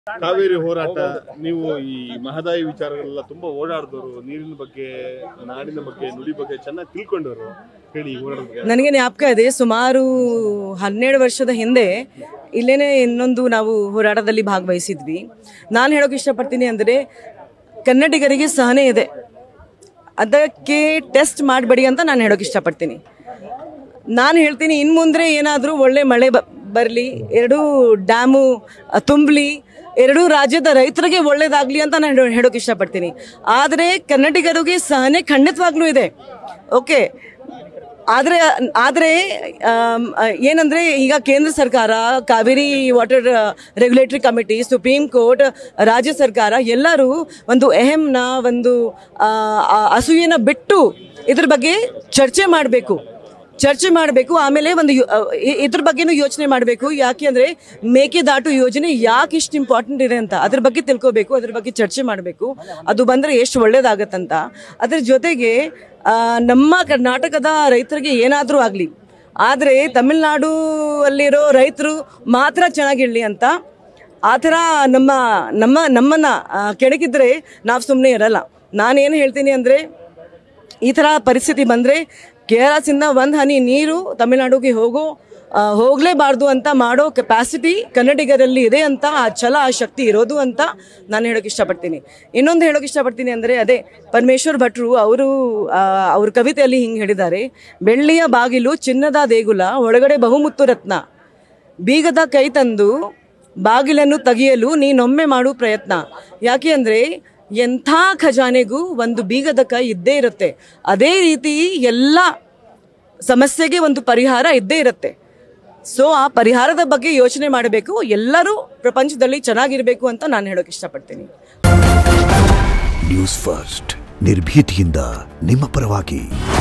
ಕಾವೇರಿ ಹೋರಾಟ ನೀವು ಈ ಮಹದಾಯಿ ವಿಚಾರಗಳೆಲ್ಲ ತುಂಬಾ ಓಡಾಡಿದವರು ನೀರಿನ ಬಗ್ಗೆ ನಾಡಿನ ಬಗ್ಗೆ ನುಡಿ ಬಗ್ಗೆ ಚೆನ್ನಾಗಿ ತಿಳ್ಕೊಂಡವರು ಹೇಳಿ ಈ ಹೋರಾಟದ ಬಗ್ಗೆ ನನಗೆ ಜ್ಞಾಪಕ ಇದೆ ಸುಮಾರು ಹನ್ನೆರಡು ವರ್ಷದ ಹಿಂದೆ ಇಲ್ಲೇನೆ ಇನ್ನೊಂದು ನಾವು ಹೋರಾಟದಲ್ಲಿ ಭಾಗವಹಿಸಿದ್ವಿ ನಾನು ಹೇಳೋಕೆ ಇಷ್ಟಪಡ್ತೀನಿ ಅಂದರೆ ಕನ್ನಡಿಗರಿಗೆ ಸಹನೆ ಇದೆ ಅದಕ್ಕೆ ಟೆಸ್ಟ್ ಮಾಡಬೇಡಿ ಅಂತ ನಾನು ಹೇಳೋಕೆ ಇಷ್ಟಪಡ್ತೀನಿ ನಾನು ಹೇಳ್ತೀನಿ ಇನ್ನು ಮುಂದೆ ಏನಾದರೂ ಒಳ್ಳೆ ಮಳೆ ಬ ಬರಲಿ ಎರಡೂ ಡ್ಯಾಮು ತುಂಬಲಿ ಎರಡೂ ರಾಜ್ಯದ ರೈತರಿಗೆ ಒಳ್ಳೇದಾಗಲಿ ಅಂತ ನಾನು ಹೇಳೋ ಹೇಳೋಕೆ ಇಷ್ಟಪಡ್ತೀನಿ ಆದರೆ ಕನ್ನಡಿಗರಿಗೆ ಸಹನೆ ಖಂಡಿತವಾಗ್ಲೂ ಇದೆ ಓಕೆ ಆದರೆ ಆದರೆ ಆಮ್, ಏನಂದ್ರೆ ಈಗ ಕೇಂದ್ರ ಸರ್ಕಾರ Kaveri water regulatory committee Supreme Court ರಾಜ್ಯ ಸರ್ಕಾರ ಎಲ್ಲರೂ ಒಂದು ಎಹೆಮ್ನ ಒಂದು ಆ, ಆ, ಅಸೂಯೆನ ಬಿಟ್ಟು ಇದ್ರ ಬಗ್ಗೆ ಚರ್ಚೆ ಮಾಡಬೇಕು ಚರ್ಚೆ ಮಾಡಬೇಕು ಆಮೇಲೆ ಒಂದು ಯೋ- ಅಹ್ ಇ- ಇದ್ರ ಬಗ್ಗೆನೂ ಯೋಚನೆ ಮಾಡಬೇಕು ಯಾಕೆ ಅಂದರೆ ಮೇಕೆದಾಟು ಯೋಜನೆ ಯಾಕೆ ಇಷ್ಟು ಇಂಪಾರ್ಟೆಂಟ್ ಇದೆ ಅಂತ ಅದ್ರ ಬಗ್ಗೆ ತಿಳ್ಕೋಬೇಕು ಅದ್ರ ಬಗ್ಗೆ ಚರ್ಚೆ ಮಾಡಬೇಕು ಅದು ಬಂದರೆ ಎಷ್ಟು ಒಳ್ಳೇದಾಗತ್ತಂತ ಅದ್ರ ಜೊತೆಗೆ ಆ, ನಮ್ಮ ಕರ್ನಾಟಕದ ರೈತರಿಗೆ ಏನಾದರೂ ಆಗಲಿ ಆದರೆ ತಮಿಳ್ನಾಡು ಅಲ್ಲಿರೋ ರೈತರು ಮಾತ್ರ ಚೆನ್ನಾಗಿರಲಿ ಅಂತ ಆ ಥರ ನಮ್ಮ ನಮ್ಮ ನಮ್ಮನ್ನ ಆ, ಕೆಣಕಿದ್ರೆ ನಾವು ಸುಮ್ಮನೆ ಇರಲ್ಲ ನಾನೇನು ಹೇಳ್ತೀನಿ ಅಂದರೆ ಈ ಥರ ಪರಿಸ್ಥಿತಿ ಬಂದರೆ ಕೆ ಆರ್ ಎಸ್ಸಿಂದ ಒಂದು ಹನಿ ನೀರು ತಮಿಳುನಾಡಿಗೆ ಹೋಗೋ ಆ, ಹೋಗ್ಲೇಬಾರ್ದು ಅಂತ ಮಾಡೋ ಕೆಪಾಸಿಟಿ ಕನ್ನಡಿಗರಲ್ಲಿ ಇದೆ ಅಂತ ಆ ಛಲ ಆ ಶಕ್ತಿ ಇರೋದು ಅಂತ ನಾನು ಹೇಳೋಕೆ ಇಷ್ಟಪಡ್ತೀನಿ ಇನ್ನೊಂದು ಹೇಳೋಕೆ ಇಷ್ಟಪಡ್ತೀನಿ ಅಂದರೆ ಅದೇ ಪರಮೇಶ್ವರ್ ಭಟ್ರು ಅವರು ಅವ್ರ ಕವಿತೆಯಲ್ಲಿ ಹಿಂಗೆ ಹೇಳಿದ್ದಾರೆ ಬೆಳ್ಳಿಯ ಬಾಗಿಲು ಚಿನ್ನದ ದೇಗುಲ ಒಳಗಡೆ ಬಹುಮುತ್ತು ರತ್ನ ಬೀಗದ ಕೈ ತಂದು ಬಾಗಿಲನ್ನು ತೆಗೆಯಲು ನೀನೊಮ್ಮೆ ಮಾಡು ಪ್ರಯತ್ನ ಯಾಕೆ ಅಂದರೆ ಎಂಥ ಖಜಾನೆಗೂ ಒಂದು ಬೀಗದ ಕೈ ಇದ್ದೇ ಇರುತ್ತೆ ಅದೇ ರೀತಿ ಎಲ್ಲ ಸಮಸ್ಯೆಗೆ ಒಂದು ಪರಿಹಾರ ಇದ್ದೇ ಇರುತ್ತೆ ಸೊ ಆ ಪರಿಹಾರದ ಬಗ್ಗೆ ಯೋಚನೆ ಮಾಡಬೇಕು ಎಲ್ಲರೂ ಪ್ರಪಂಚದಲ್ಲಿ ಚೆನ್ನಾಗಿರಬೇಕು ಅಂತ ನಾನು ಹೇಳೋಕೆ ಇಷ್ಟಪಡ್ತೀನಿ ನ್ಯೂಸ್ ಫಸ್ಟ್ ನಿರ್ಭೀತಿಯಿಂದ ನಿಮ್ಮ ಪರವಾಗಿ